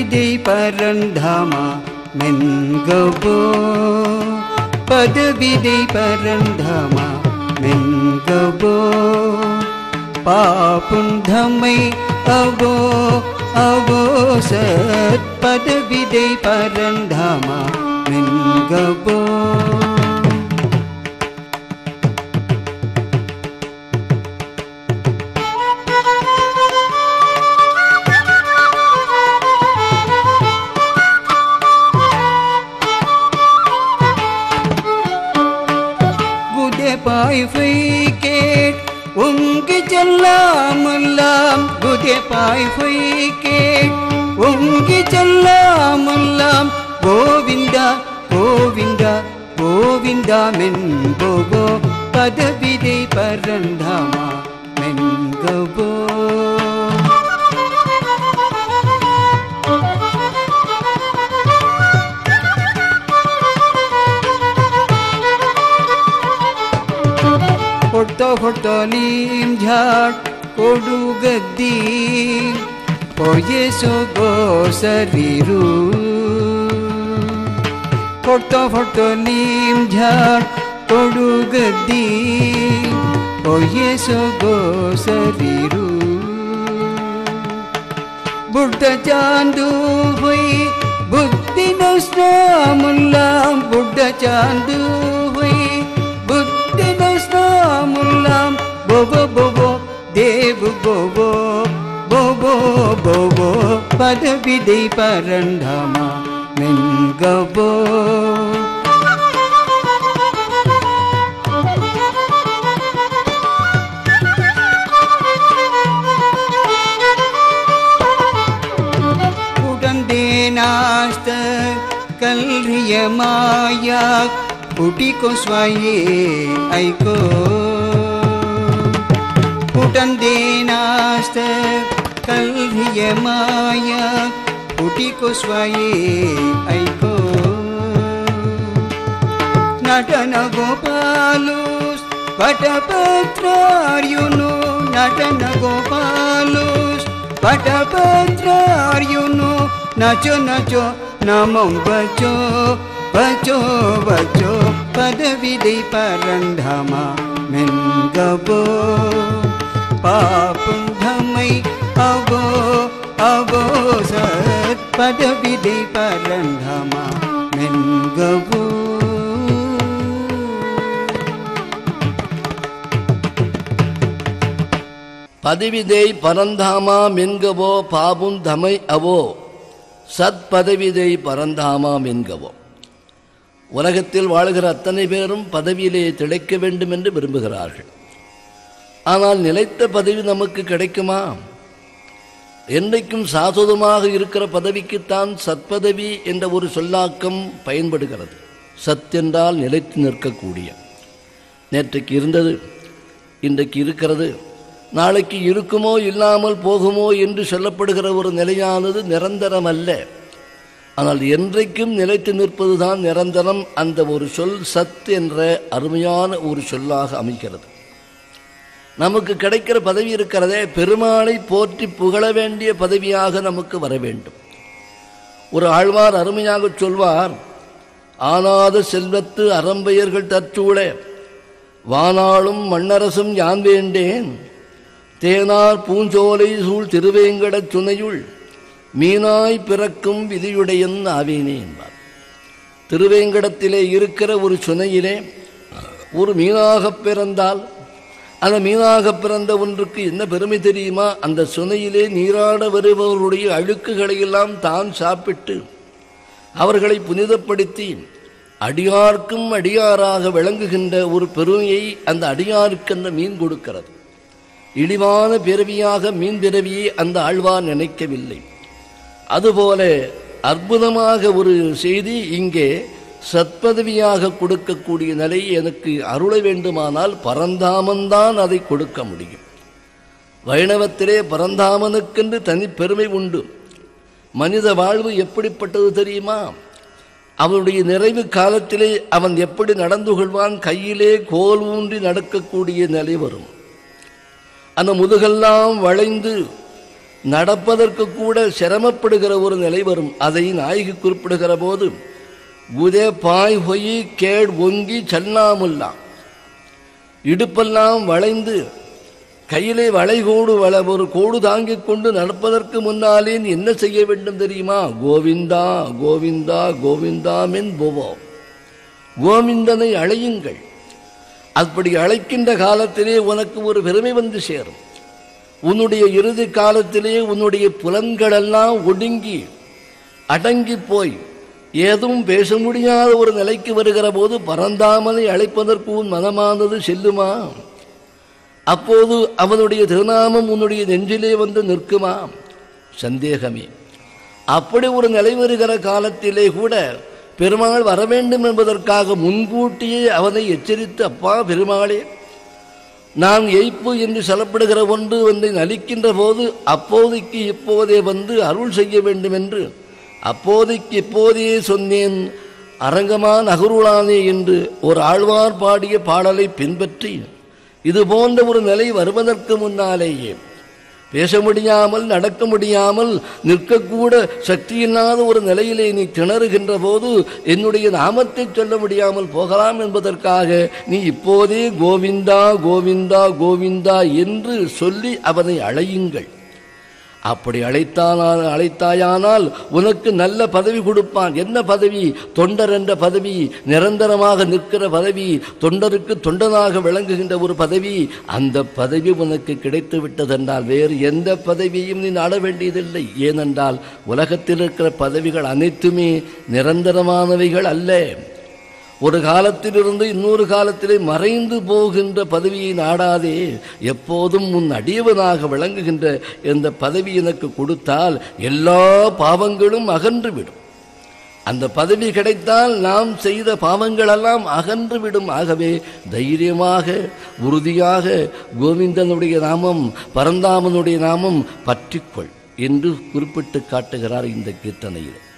பதவிதை பரந்தாமா மென்கபோ பதவிதை பரந்தாமா மென்கபோ பாப்புந்தமை அவோ அவோ சத் பதவிதை பரந்தாமா மென்கபோ குதே பாய்ஃபை கேட் உங்கு செல்லாமல்லாம் குதே பாய்ஃபை கேட் உங்கு செல்லாமல்லாம் கோவிந்தா கோவிந்தா கோவிந்தா மென்போகோ பதவிதை பரந்தாமா மென்கபோ ಹೊಡ್ತ ಹೊಡ್ತ ನೀಂ ಝಾಟ್ ಕೊಡು ಗದ್ದಿ ಪೊಯೆಸು ಗೋ ಸರಿರು ಹೊಡ್ತ ಹೊಡ್ತ ನೀಂ ಝಾಟ್ ಕೊಡು ಗದ್ದಿ ಪೊಯೆಸು ಗೋ ಸರಿರು ಬುಡ್ಡ ಚಾಂದು ಹೊಯ್ ಬುದ್ಧಿನ ಸ್ನಾಮುಲ್ಲಾಂ ಬುಡ್ಡ ಚಾಂದು ಹೊಯ್ ಬುದ್ಧಿನ ಸ್ನಾಮುಲ್ಲಾಂ ಬೊಬೊ ಬೊಬೊ ದೇವು ಬೊಬೊ ಬೊಬೊ ಬೊಬೊ ಪದವಿதை பரந்தாம மென்கபோ உடந்தே நாஸ்த கல்றிய மாயா புட்டிको स्वाये ऐको पुटन्दे नास्त कल्ह्य माया पुटिको स्वाये ऐको నటన గోపాలుస్ పటపత్రార్యును నటన గోపాలుస్ పటపత్రార్యును నచో నచో నమం బచో బచో బచో పదవిதை பரந்தாமா மென்கபோ பாப்புந்தமை அவோ அவோ சத் பதவிதை பரந்தாமா மென்கபோ பதவிதை பரந்தாமா மென்கவோ பாபும் தமை அவோ சத் பதவிதை பரந்தாமா மென்கவோ உலகத்தில் வாழ்கிற அத்தனை பேரும் பதவியிலே திளைக்க வேண்டும் என்று விரும்புகிறார்கள் ஆனால் நிலைத்த பதவி நமக்கு கிடைக்குமா என்றைக்கும் சாதுவமாக இருக்கிற பதவிக்குத்தான் சத்பதவி என்ற ஒரு சொல்லாக்கம் பயன்படுகிறது சத் என்றால் நிலைத்து நிற்கக்கூடிய நேற்றைக்கு இருந்தது இன்றைக்கு இருக்கிறது நாளைக்கு இருக்குமோ இல்லாமல் போகுமோ என்று சொல்லப்படுகிற ஒரு நிலையானது நிரந்தரம் அல்ல ஆனால் என்றைக்கும் நிலைத்து நிற்பதுதான் நிரந்தரம் அந்த ஒரு சொல் சத் என்ற அருமையான ஒரு சொல்லாக அமைகிறது நமக்கு கிடைக்கிற பதவி இருக்கிறதே பெருமாளை போற்றி புகழ வேண்டிய பதவியாக நமக்கு வர வேண்டும் ஒரு ஆழ்வார் அருமையாக சொல்வார் ஆனாத செல்வத்து அறம்பெயர்கள் தற்றூள வானாளும் மண்ணரசும் யான் வேண்டேன் தேனார் பூஞ்சோலை சூழ் திருவேங்கடச் சுனையுள் மீனாய் பிறக்கும் விதியுடையன் ஆவேனே என்பார் திருவேங்கடத்திலே இருக்கிற ஒரு சுனையிலே ஒரு மீனாகப் பிறந்தால் அந்த மீனாக பிறந்த ஒன்றுக்கு என்ன பெருமை தெரியுமா அந்த சுனையிலே நீராட வருபவருடைய அழுக்குகளை எல்லாம் தான் சாப்பிட்டு அவர்களை புனிதப்படுத்தி அடியார்க்கும் அடியாராக விளங்குகின்ற ஒரு பெருமையை அந்த அடியாருக்கு அந்த மீன் கொடுக்கிறது இழிவான பிறவியாக மீன் பிறவியை அந்த ஆழ்வார் நினைக்கவில்லை அதுபோல அற்புதமாக ஒரு செய்தி இங்கே சத்பதவியாக கொடுக்கக்கூடிய நிலை எனக்கு அருள வேண்டுமானால் பரந்தாமன்தான் அதை கொடுக்க முடியும் வைணவத்திலே பரந்தாமனுக்கென்று தனி பெருமை உண்டு மனித வாழ்வு எப்படிப்பட்டது தெரியுமா அவனுடைய நிறைவு காலத்திலே அவன் எப்படி நடந்து கொள்வான் கையிலே கோல் ஊன்றி நடக்கக்கூடிய நிலை வரும் அந்த முதுகெல்லாம் வளைந்து நடப்பதற்கு கூட சிரமப்படுகிற ஒரு நிலை வரும் அதை நாயகி குறிப்பிடுகிற போது உதே பாய் பொய் கேட் ஒங்கி சல்லாமுல்லா இடுப்பெல்லாம் வளைந்து கையிலே வளைகோடு வள ஒரு கோடு தாங்கிக் கொண்டு நடப்பதற்கு முன்னாலே நீ என்ன செய்ய வேண்டும் தெரியுமா கோவிந்தா கோவிந்தா கோவிந்தா மென் போவோம் கோவிந்தனை அழையுங்கள் அப்படி அழைக்கின்ற காலத்திலே உனக்கு ஒரு பெருமை வந்து சேரும் உன்னுடைய இறுதி காலத்திலே உன்னுடைய புலன்களெல்லாம் ஒடுங்கி அடங்கி போய் ஏதும் பேச முடியாத ஒரு நிலைக்கு வருகிற போது பரந்தாமனை அழைப்பதற்கு உன் மனமானது செல்லுமா அப்போது அவனுடைய திருநாமம் உன்னுடைய நெஞ்சிலே வந்து நிற்குமா சந்தேகமே அப்படி ஒரு நிலை வருகிற காலத்திலே கூட பெருமாள் வர வேண்டும் என்பதற்காக முன்கூட்டியே அவனை எச்சரித்து அப்பா பெருமாளே நான் எய்ப்பு என்று சொல்லப்படுகிற ஒன்று ஒன்றை நலிக்கின்ற போது அப்போதைக்கு இப்போதே வந்து அருள் செய்ய வேண்டும் என்று அப்போதைக்கு இப்போதே சொன்னேன் அரங்கமான் அகருளானே என்று ஒரு ஆழ்வார் பாடிய பாடலை பின்பற்றி இது போன்ற ஒரு நிலை வருவதற்கு முன்னாலேயே பேச முடியாமல் நடக்க முடியாமல் நிற்கக்கூட சக்தியில்லாத ஒரு நிலையிலே நீ திணறுகின்ற போது என்னுடைய நாமத்தை சொல்ல முடியாமல் போகலாம் என்பதற்காக நீ இப்போதே கோவிந்தா கோவிந்தா கோவிந்தா என்று சொல்லி அவனை அழையுங்கள் அப்படி அழைத்தானால் அழைத்தாயானால் உனக்கு நல்ல பதவி கொடுப்பான் என்ன பதவி தொண்டர் என்ற பதவி நிரந்தரமாக நிற்கிற பதவி தொண்டருக்கு தொண்டனாக விளங்குகின்ற ஒரு பதவி அந்த பதவி உனக்கு கிடைத்து விட்டதென்றால் வேறு எந்த பதவியும் நீ நாட வேண்டியதில்லை ஏனென்றால் உலகத்தில் இருக்கிற பதவிகள் அனைத்துமே நிரந்தரமானவைகள் அல்ல ஒரு காலத்திலிருந்து இன்னொரு காலத்திலே மறைந்து போகின்ற பதவியை நாடாதே எப்போதும் உன் அடியவனாக விளங்குகின்ற இந்த பதவி எனக்கு கொடுத்தால் எல்லா பாவங்களும் அகன்றுவிடும் அந்த பதவி கிடைத்தால் நாம் செய்த பாவங்களெல்லாம் அகன்றுவிடும் ஆகவே தைரியமாக உறுதியாக கோவிந்தனுடைய நாமம் பரந்தாமனுடைய நாமம் பற்றிக்கொள் என்று குறிப்பிட்டு காட்டுகிறார் இந்த கீர்த்தனையில்